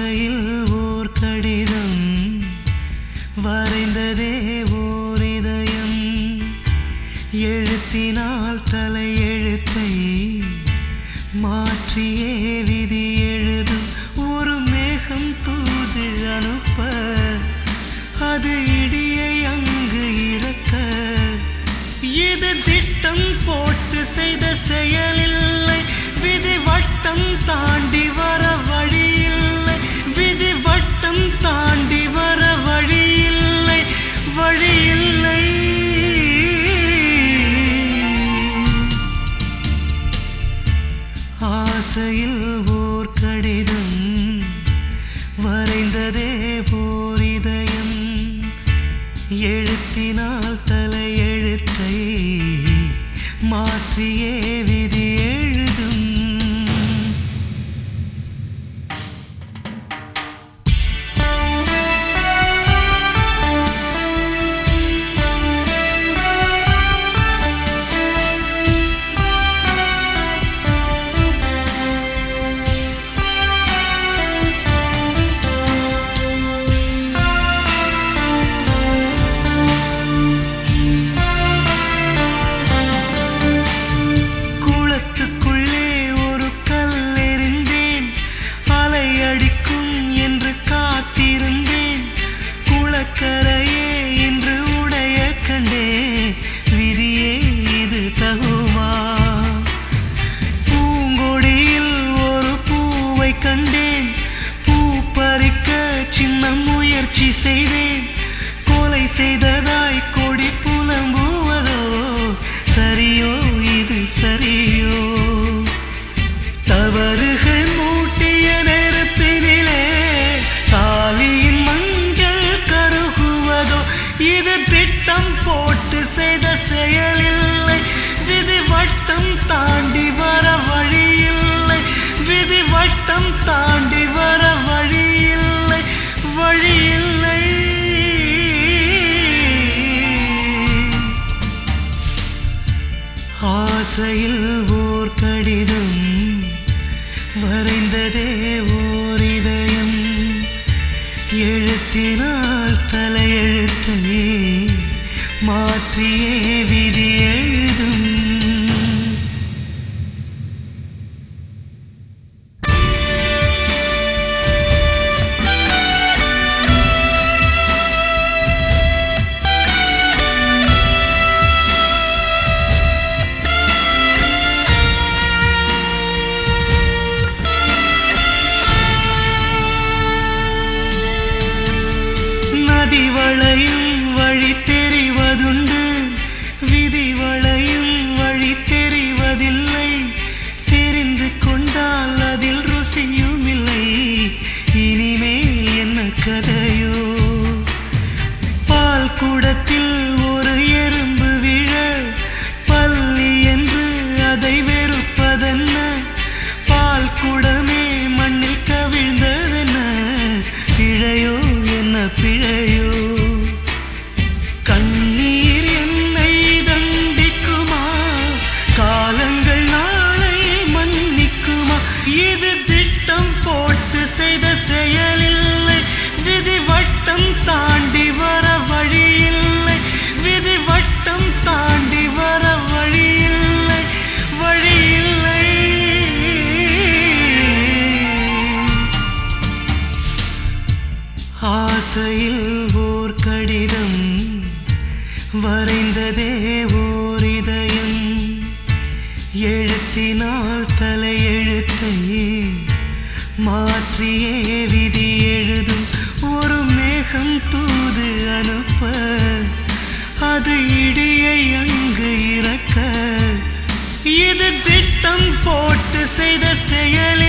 ஆசையில் ஓர் கடிதம் வரைந்ததே ஓர் இதயம் எழுத்தினால் தலையெழுத்தை மாற்றியே விதி எழுதும் ஒரு மேகம் தூது அனுப்ப அது இடியை அங்கு இறக்க இது திட்டம் போட்டு செய்த செயலில்லை விதி வட்டம் தாண்டி வர வழியில்லை விதி வட்டம் தாண்டி வர வழியில்லை வழியில்லை ஆசையில் ஓர் கடிதம் வரைந்ததே ஓர் இதயம் எழுத்தினால் தலையெழுத்தை மாற்றியே விதி எழுதும் குளத்துக்குள்ளே ஒரு கல் எறிந்தேன் அலை அடிக்கும் என்று காத்திருந்தேன் குளக்கரையே இன்று உடைய கண்டே விதியே இது தகுமா பூங்கொடியில் ஒரு பூவை கண்டேன் பூ பறிக்க சின்ன முயற்சி செய்தேன் கொலை செய்ததாய் கொடி புலம்புவதோ சரியோ இது சரியோ தவறுகள் மூட்டிய நெருப்பினிலே தாலியின் மஞ்சள் கருகுவதோ இது திட்டம் போட்டு செய்த செயலில்லை விதி வட்டம் தாண்டி வர வழியில்லை விதி வட்டம் தாண்டி வர வழியில்லை வழியில்லை ஆசையில் ஓர் கடிதம் வரைந்ததே ஓர் இதயம் எழுத்தினால் தலையெழுத்தை மாற்றியே விதி எழுதும் நதி வளையும் வழி தெரிவதுண்டு விதி வளையும் வழி தெரிவதில்லை தெரிந்து கொண்டால் அதில் ருசியும் இல்லை இனிமேல் என்ன கதையோ பால் குடத்தில் ஒரு எறும்பு விழ பள்ளி என்று அதை வெறுப்பதென்ன பால் குடமே மண்ணில் கவிழ்ந்ததென்ன பிழையோ என்ன பிழையோ கண்ணீர் என்னை தண்டிக்குமா காலங்கள் நாளை மன்னிக்குமா இது திட்டம் போட்டு செய்த செயலில்லை விதி வட்டம் தாண்டி வர வழியில்லை விதி வட்டம் தாண்டி வர வழியில்லை வழியில்லை ஆசையில் ஓர் கடிதம் வரைந்ததே ஓர் இதயம் எழுத்தினால் தலையெழுத்தை மாற்றியே விதி எழுதும் ஒரு மேகம் தூது அனுப்ப அது இடியை அங்கு இறக்க இது திட்டம் போட்டு செய்த செயலில்